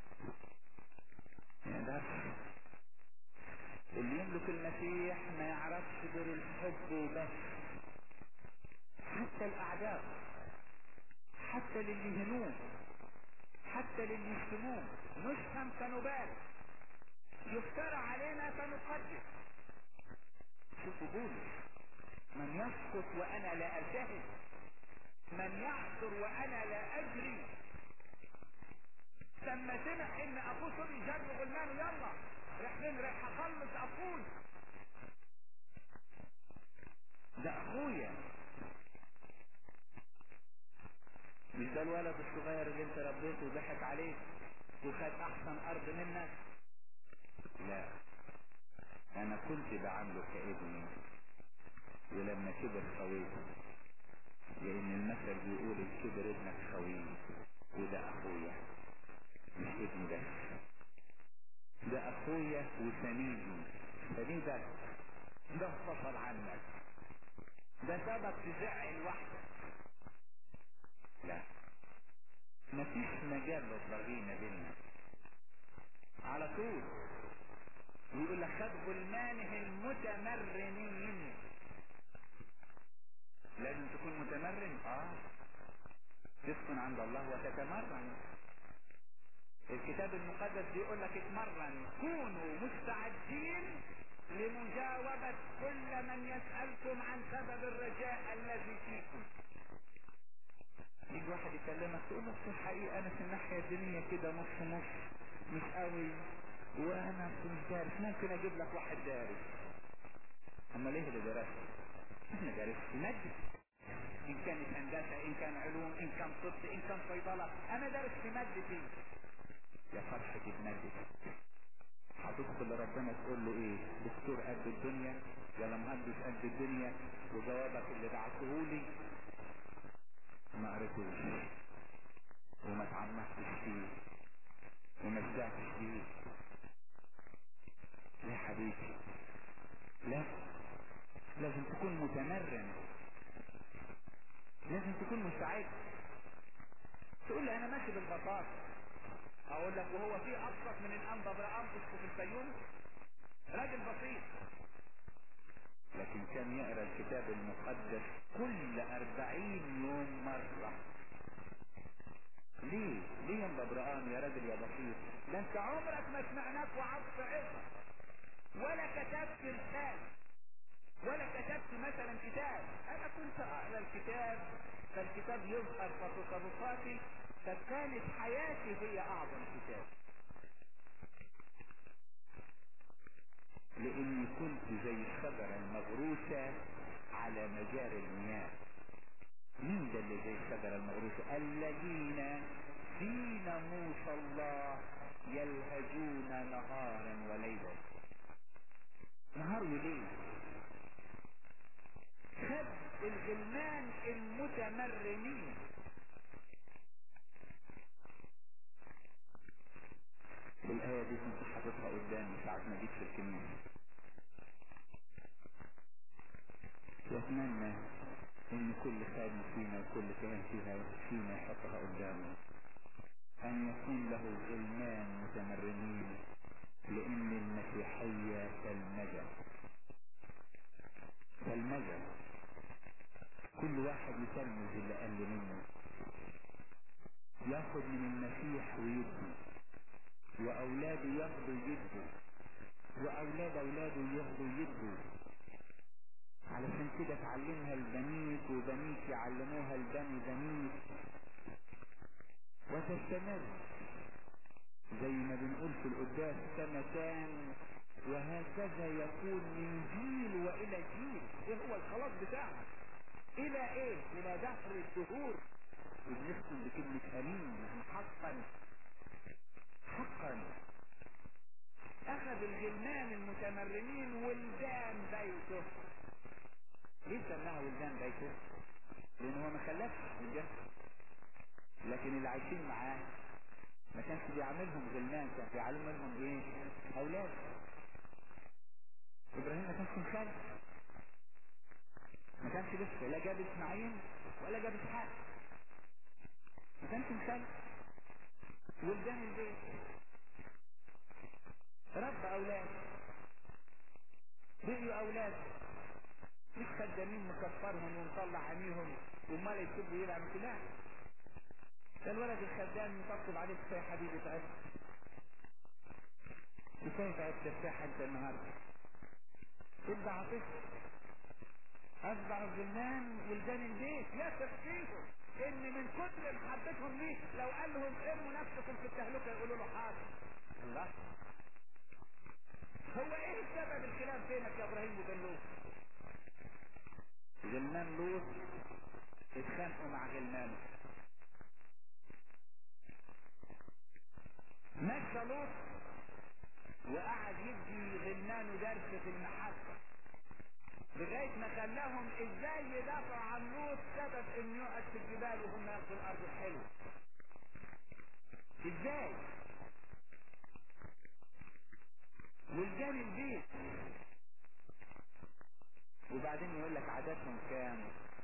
ما يقدرش اللي يملك المسيح ما يعرفش غير الحب وبس حتى الاعداء حتى للي يهنوه حتى للي يشتموه نشتم فنبارك يفترى علينا فنقدس شوفوا بولس من يسقط وانا لا التهب من يعثر وانا لا اجري لما سمع ان ابوه سوري جر غلمانه يلا راح فين راح اخلص اخوي ده اخويا مش ده الولد الصغير اللي انت ربيته وضحك عليك وخد احسن ارض منك لا انا كنت بعامله كابني ولما كبر خويته لان المثل بيقول الكبر ابنك خويه وده اخويا مش ابني بس ده اخويا وسنيدي سنيدك ده انفصل عنك ده سبب تزعل وحدك لا مفيش مجال للضغينة بينا متمرنين لازم تكون متمرن اه تسكن عند الله وتتمرن الكتاب المقدس بيقول لك اتمرن كونوا مستعدين لمجاوبة كل من يسألكم عن سبب الرجاء الذي فيكم يجي واحد يكلمك تقول له في الحقيقة انا في الناحية الدينية كده نص نص مش قوي وانا مش دارس ممكن اجيب لك واحد دارس اما ليه اللي درست انا دارس مادي ان كانت هندسة ان كان علوم ان كان طب ان كان صيدلة انا دارس في مادتي يا فرحة بمادتي هتدخل لربنا تقول له ايه دكتور قد الدنيا ولا مهندس قد الدنيا وجوابك اللي بعته لي ما قريتوش وما تعمقتش فيه وما شبعتش فيه يا حبيبي لا لازم تكون متمرن لازم تكون مستعد تقول لي انا ماشي بالبساطة اقول لك وهو في ابسط من الانبا برامبس في الفيوم راجل بسيط لكن كان يقرا الكتاب المقدس كل اربعين يوم مرة ليه ليه يا برقان يا راجل يا بسيط ده انت عمرك ما سمعناك وعظت عظة ولا كتبت رسالة ولا كتبت مثلا كتاب انا كنت اقرا الكتاب فالكتاب يظهر فتصرفاتي فكانت حياتي هي اعظم كتاب لاني كنت زي الشجرة المغروسة على مجاري المياه مين ده اللي زي الشجرة المغروسة الذين في ناموس الله يلهجون نهارا وليلا نهار وليل خد الغلمان المتمرنين الآية دي كنت حاططها قدامي ساعة ما جيت في الكنيسة واتمنى ان كل خادم فينا وكل كاهن فيها فينا يحطها قدامه ان يكون له غلمان متمرنين لان المسيحية كالمجى كالمجى كل واحد يتلمذ اللي قل منه ياخد من المسيح ويدي واولاده ياخدوا يدوا واولاد اولاده ياخدوا يدوا علشان كده تعلمها لبنيك وبنيك يعلموها لبني بنيك وتستمر زي ما بنقول في القداس سنتان وهكذا يكون من جيل والى جيل ايه هو الخلاص بتاعها الى ايه الى دهر الدهور وبنختم بكلمة امين حقا حقا اخذ الغلمان المتمرنين ولدان بيته ليه سماها ولدان بيته لان هو ما خلفش من لكن اللي عايشين معاه ما كانش بيعملهم غلمان كان بيعلمهم ايه اولاد ابراهيم ما كانش مخلف ما كانش لسه لا جاب اسماعيل ولا جاب اسحاق ما كانش مخلف ولدان البيت رب اولاد بقيوا اولاد مش خدامين مكفرهم ومطلع عينيهم وامال يسيبوا يلعب لا ده الولد الخدام يطبطب عليه كفايه حبيبي تعبت كفايه تعبت ترتاح انت النهارده ابدا عاطفه اصبع الظلمان ولدان البيت يثق فيهم ان من كتر محبتهم ليه لو قال لهم ارموا نفسكم في التهلكه يقولوا له حاضر الله هو ايه السبب الخلاف بينك يا ابراهيم وبين لوط غلمان لوط اتخانقوا مع غلمانه مشى لوط وقعد يدي غلمانه درس في المحبة لغاية ما خلاهم ازاي يدافع عن لوط سبب انه يقعد في الجبال وهم ياخدوا الارض الحلوة ازاي ولجان البيت وبعدين يقول لك عددهم كام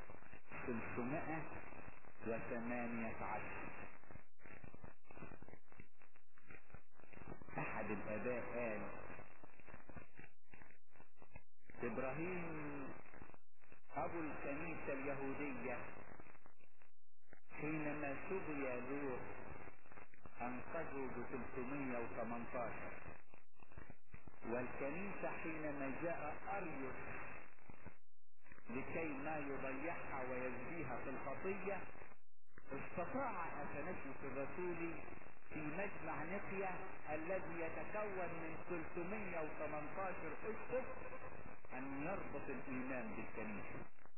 318 احد الاباء قال ابراهيم ابو الكنيسة اليهودية حينما سبي لوط انقذوا ب 318 والكنيسة حينما جاء اريوس لكي ما يضيعها ويزديها في الخطية استطاع اثناسيوس الرسولي في مجمع نقية الذي يتكون من 318 اسقف ان يربط الايمان بالكنيسة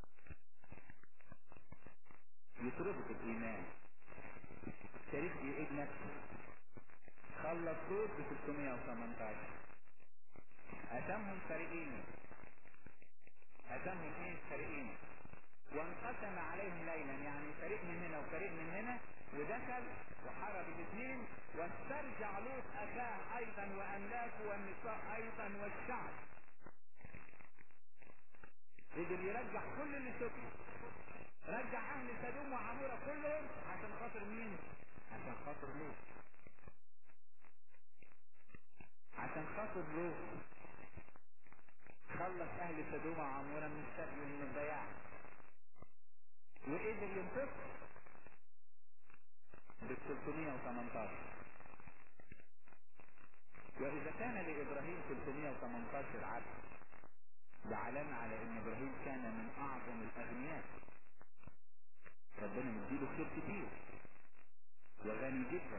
يتربط الايمان التاريخ بيعيد نفسه خلص صوت ب 318 قسمهم فريقين قسمهم ايه فريقين وانقسم عليهم ليلا يعني فريق من هنا وفريق من هنا ودخل وحارب الاثنين واسترجع لوط اخاه ايضا واملاكه والنساء ايضا والشعب قدر يرجع كل اللي سكت رجع اهل سدوم وعمورة كلهم عشان خاطر مين عشان خاطر لوط عشان خاطر لوط خلص اهل سدوم وعمورة من السبي ومن الضياع وقدر ينتصر بال 318 واذا كان لابراهيم 318 عبد ده علامة على ان ابراهيم كان من اعظم الاغنياء ربنا مديله خير كتير وغني جدا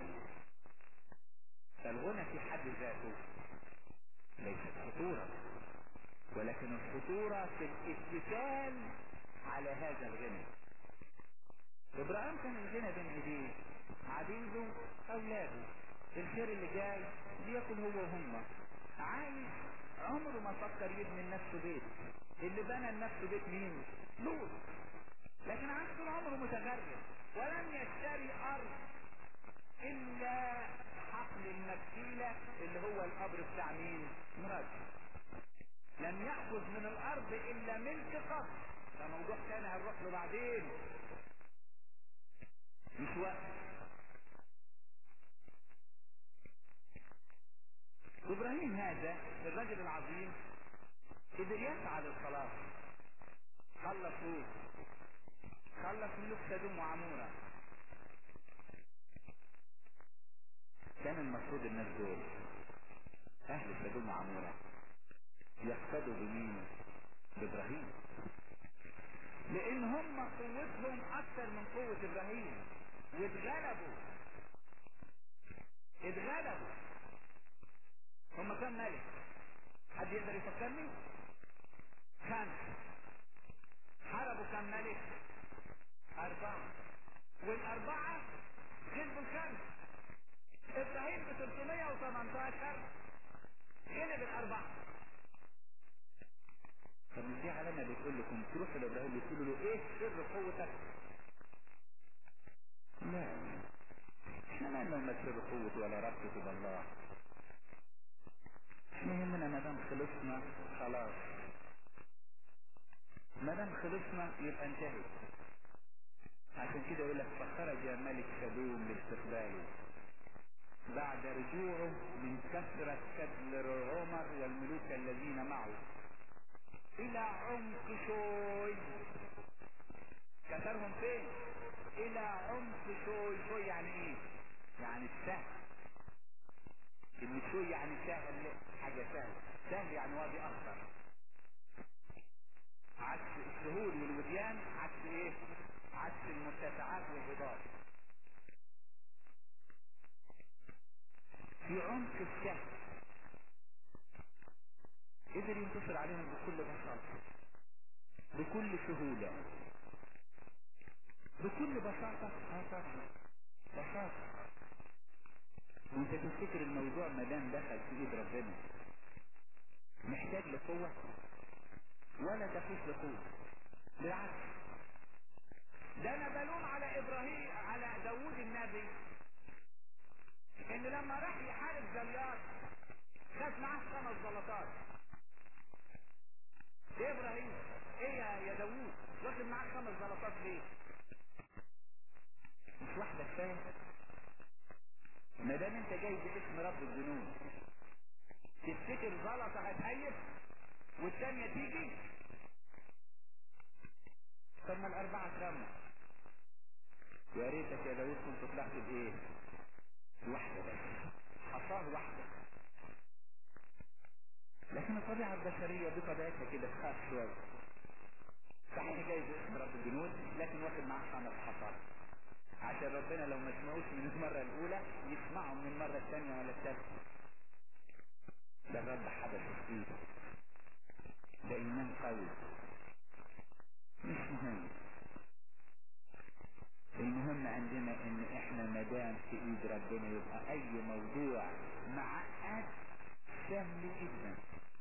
فالغنى في حد ذاته ليست خطورة ولكن الخطورة في الاتكال على هذا الغنى ابراهيم كان الغنى بين ايديه عبيده اولاده الخير اللي جاي بياكل هو وهم عايش عمره ما فكر يبني لنفسه بيت اللي بنى لنفسه بيت مين لوط لكن عاش طول عمره متغرب ولم يشتري ارض الا حقل المكيلة اللي هو القبر بتاع مين مراته لم يأخذ من الارض الا ملك قبر ده موضوع تاني هنروح له بعدين مش وقت ابراهيم هذا الرجل العظيم قدر يسعى للخلاص خلص لوط خلص ملوك سدوم وعمورة كان المفروض الناس دول اهل سدوم وعمورة يقتدوا بمين بابراهيم لان هم قوتهم اكتر من قوة ابراهيم واتغلبوا اتغلبوا هم كم ملك حد يقدر يفكرني خمسة حاربوا كم ملك اربعة والاربعة غلبوا الخمسة ابراهيم ب 318 غلب الاربعة طب مش دي علامة بتقول لكم تروحوا لابراهيم وتقولوا له ايه سر قوتك لا احنا ما لنا سر قوة ولا ربطة بالله احنا يهمنا ما دام خلصنا خلاص ما دام خلصنا يبقى انتهت عشان كده يقول لك فخرج ملك سدوم لاستقباله بعد رجوعه من كثرة كدل عمر والملوك الذين معه الى عمق شوي كسرهم فين الى عمق شوي شوي يعني ايه يعني السهل كلمة شوي يعني سهل حاجة سهل سهل يعني وادي اخضر عكس السهول والوديان عكس ايه عكس المرتفعات والهضاب في عمق السهل قدر ينتصر عليهم بكل بساطة بكل سهولة بكل بساطة اه طبعا بساطة وانت تفتكر الموضوع ما دام دخل في ايد ربنا محتاج لقوة ولا تفوت لقوة بالعكس ده انا بلوم على ابراهيم على داوود النبي ان لما راح يحارب جليات خد معاه خمس زلطات ايه ابراهيم ايه يا يا داوود واخد معاك خمس زلطات ليه مش واحدة كفاية ما دام انت جاي باسم رب الجنود تفتكر زلطة هتهيف والثانية تيجي طب ما الاربعة اترموا يا ريتك يا داوود كنت طلعت بايه واحدة بس حصاه واحدة لكن الطبيعة البشرية بطبيعتها كده تخاف شوية صحيح جايز اسم رب الجنود لكن واخد معاه خمس حصار عشان ربنا لو ما سمعوش من المرة الأولى يسمعهم من المرة الثانية ولا الثالثة ده الرب حدث فيه ده إيمان قوي مش مهم المهم عندنا ان احنا مدام في ايد ربنا يبقى اي موضوع معقد سهل جدا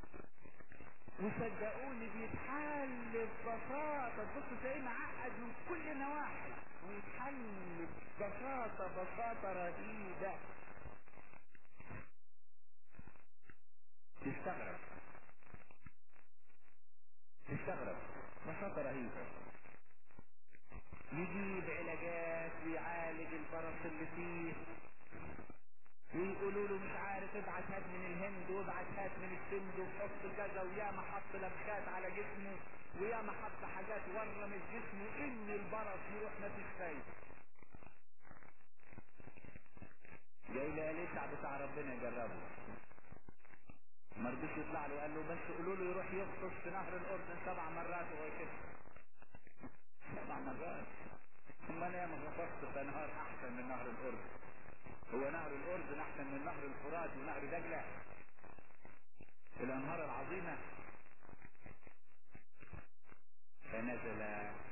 وصدقوني بيتحل ببساطة تبص تلاقيه معقد من كل النواحي ويتحل ببساطة بساطة رهيبة تستغرب تستغرب بساطة رهيبة يجيب علاجات ويعالج البرص اللي فيه ويقولوا له مش عارف ابعت هات من الهند وابعت هات من السند وحط كذا ويا ما حط لبخات على جسمه ويا ما حط حاجات ورم الجسم ان البرص يروح ما فيش فايده جاي لقى بتاع ربنا يجربه ما رضيش يطلع له قال له بس قولوا له يروح يغطس في نهر الاردن سبع مرات وهو كده سبع مرات ثم انا ما غطست في نهر احسن من نهر الاردن هو نهر الاردن احسن من نهر الفرات ونهر دجله الانهار العظيمه فنزل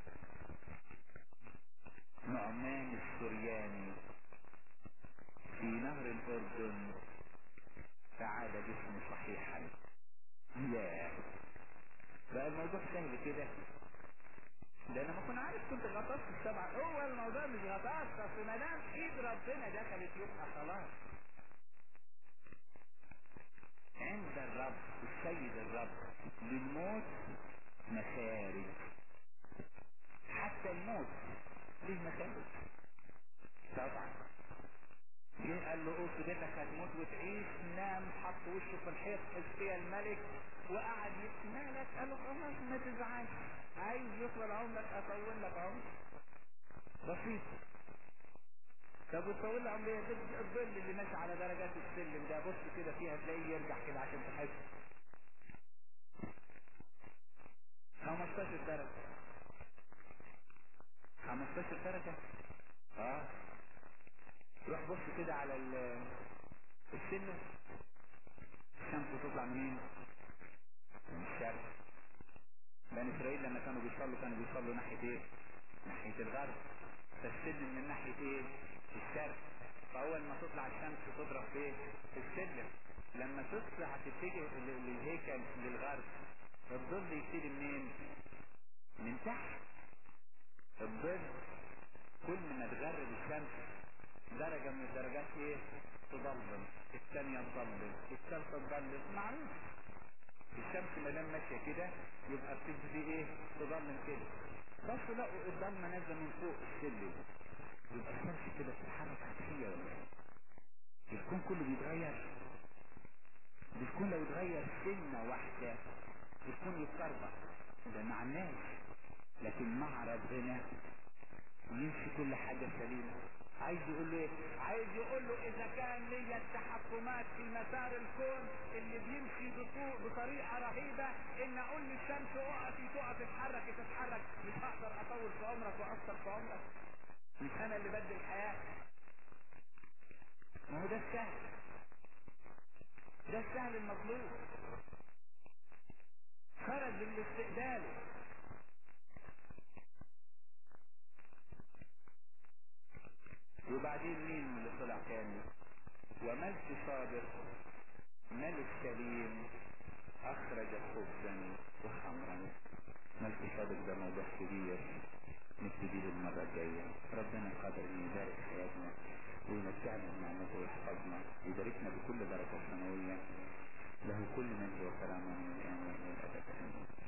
نعمان السرياني في نهر الاردن فعاد جسمه صحيحا يا بقى الموضوع سهل كده ده انا ما كنت عارف كنت غطست السبعة هو الموضوع مش غطاس اصل ما دام ايد ربنا دخلت يبقى خلاص عند الرب السيد الرب للموت مخارج حتى الموت ليه مخارج طبعا جه قال له قلت بيتك هتموت وتعيش نام حط وشه في الحيط حزقيا الملك وقعد مالك قال له خلاص ما تزعلش عايز يطول عمرك اطول لك عمرك بسيط طب وتطول عمري الظل اللي ماشي على درجات السلم ده بص كده فيها تلاقيه يرجع كده عشان تحس 15 درجة 15 درجة اه روح بص كده على السلم الشمس تطلع منين من الشرق بني اسرائيل لما كانوا بيصلوا كانوا بيصلوا ناحية ايه ناحية الغرب فالسلم من ناحية ايه الشرق فاول ما تطلع الشمس تضرب في ايه في السلم لما تطلع تتجه للهيكل للغرب الظل يبتدي منين من تحت الظل كل ما تغرب الشمس درجة من الدرجات ايه تضلم الثانية تضلم الثالثة تضلم معروف الشمس ما دام ماشية كده يبقى بتبتدي ايه تضلم كده بس لقوا الضلمة نازلة من فوق السلم يبقى الشمس كده بتتحرك عكسية ولا ايه الكون كله بيتغير الكون لو اتغير سنة واحدة الكون يتكربع ده مع الناس لكن مع ربنا يمشي كل حاجة سليمة عايز يقول له ايه عايز يقول له اذا كان ليا التحكمات في مسار الكون اللي بيمشي بطريقة رهيبة ان اقول للشمس اقفي تقف اتحرك تتحرك مش هقدر اطول في عمرك واثر في عمرك مش انا اللي بدي الحياة ما هو ده السهل ده السهل المطلوب خرج للاستقبال وبعدين مين اللي طلع تاني وملك صادق ملك سليم اخرج خبزا وخمرا ملك صادق ده موضوع كبير نبتدي المرة الجاية ربنا قادر ان يبارك حياتنا ويمتعنا بنعمته ويحفظنا ويباركنا بكل بركة سماوية له كل مجد وكرامة من الآن والى الأبد آمين